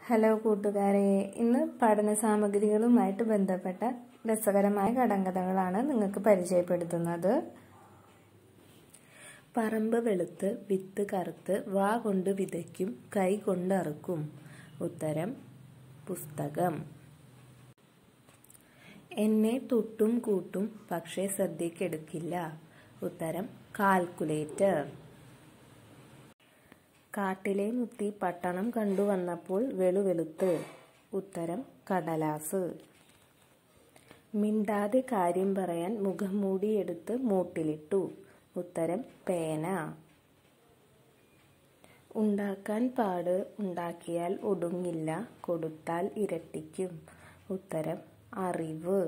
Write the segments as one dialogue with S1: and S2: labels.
S1: hello കൂട്ടുകാരെ ഇന്ന് പഠന സാമഗ്രികളുമായിട്ട് ബന്ധപ്പെട്ട രസകരമായ കടങ്കഥകളാണ് നിങ്ങൾക്ക് പരിചയപ്പെടുത്തുന്നത് പറമ്പ് വെളുത്ത് വിത്ത് കറുത്ത് വാ കൊണ്ട് വിതയ്ക്കും കൈ കൊണ്ട് അറുക്കും ഉത്തരം പുസ്തകം എന്നെ തൊട്ടും കൂട്ടും പക്ഷേ ശ്രദ്ധയ്ക്കെടുക്കില്ല ഉത്തരം കാൽക്കുലേറ്റർ കാട്ടിലെ മുത്തി പട്ടണം കണ്ടുവന്നപ്പോൾ വെളുവെളുത്ത് ഉത്തരം കടലാസ് മിണ്ടാതെ കാര്യം പറയാൻ മുഖം മൂടിയെടുത്ത് മൂട്ടിലിട്ടു ഉത്തരം പേന ഉണ്ടാക്കാൻ പാട് ഉണ്ടാക്കിയാൽ ഒടുങ്ങില്ല കൊടുത്താൽ ഇരട്ടിക്കും ഉത്തരം അറിവ്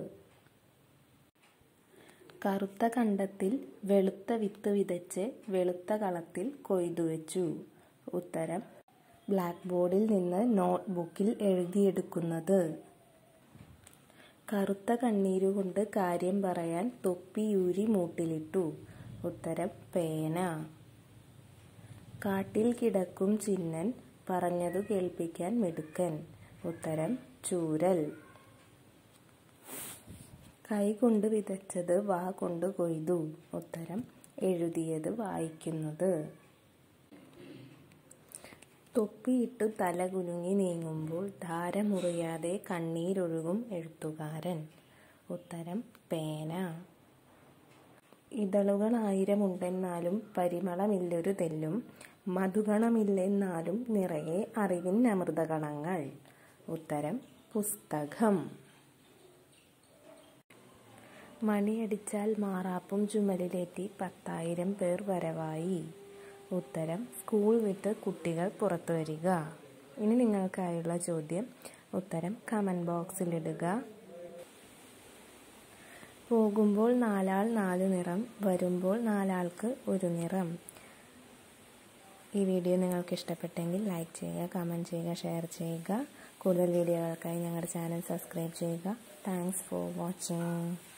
S1: കറുത്ത കണ്ടത്തിൽ വെളുത്ത വിത്ത് വിതച്ച് വെളുത്ത കളത്തിൽ കൊയ്തു വെച്ചു ഉത്തരം ബ്ലാക്ക് ബോർഡിൽ നിന്ന് നോട്ട്ബുക്കിൽ എഴുതിയെടുക്കുന്നത് കറുത്ത കണ്ണീരുകൊണ്ട് കാര്യം പറയാൻ തൊപ്പിയൂരി മൂട്ടിലിട്ടു ഉത്തരം പേന കാട്ടിൽ കിടക്കും ചിന്നൻ പറഞ്ഞതു കേൾപ്പിക്കാൻ മിടുക്കൻ ഉത്തരം ചൂരൽ കൈ കൊണ്ട് വിതച്ചത് വാ കൊണ്ട് കൊയ്തു ഉത്തരം എഴുതിയത് വായിക്കുന്നത് തൊപ്പിയിട്ട് തല കുലുങ്ങി നീങ്ങുമ്പോൾ ധാര മുറിയാതെ കണ്ണീരൊഴുകും എഴുത്തുകാരൻ ഉത്തരം പേന ഇതളുകൾ ആയിരമുണ്ടെന്നാലും പരിമളമില്ലൊരു തെല്ലും മധുഗണമില്ലെന്നാലും നിറയെ അറിവിൻ അമൃതഗണങ്ങൾ ഉത്തരം പുസ്തകം മണിയടിച്ചാൽ മാറാപ്പും ചുമലിലേറ്റി പത്തായിരം പേർ വരവായി ഉത്തരം സ്കൂൾ വിട്ട് കുട്ടികൾ പുറത്തു വരിക ഇനി നിങ്ങൾക്കായുള്ള ചോദ്യം ഉത്തരം കമൻറ്റ് ബോക്സിലിടുക പോകുമ്പോൾ നാലാൾ നാല് നിറം വരുമ്പോൾ നാലാൾക്ക് ഒരു നിറം ഈ വീഡിയോ നിങ്ങൾക്ക് ഇഷ്ടപ്പെട്ടെങ്കിൽ ലൈക്ക് ചെയ്യുക കമൻറ്റ് ചെയ്യുക ഷെയർ ചെയ്യുക കൂടുതൽ വീഡിയോകൾക്കായി ഞങ്ങളുടെ ചാനൽ സബ്സ്ക്രൈബ് ചെയ്യുക താങ്ക്സ് ഫോർ വാച്ചിങ്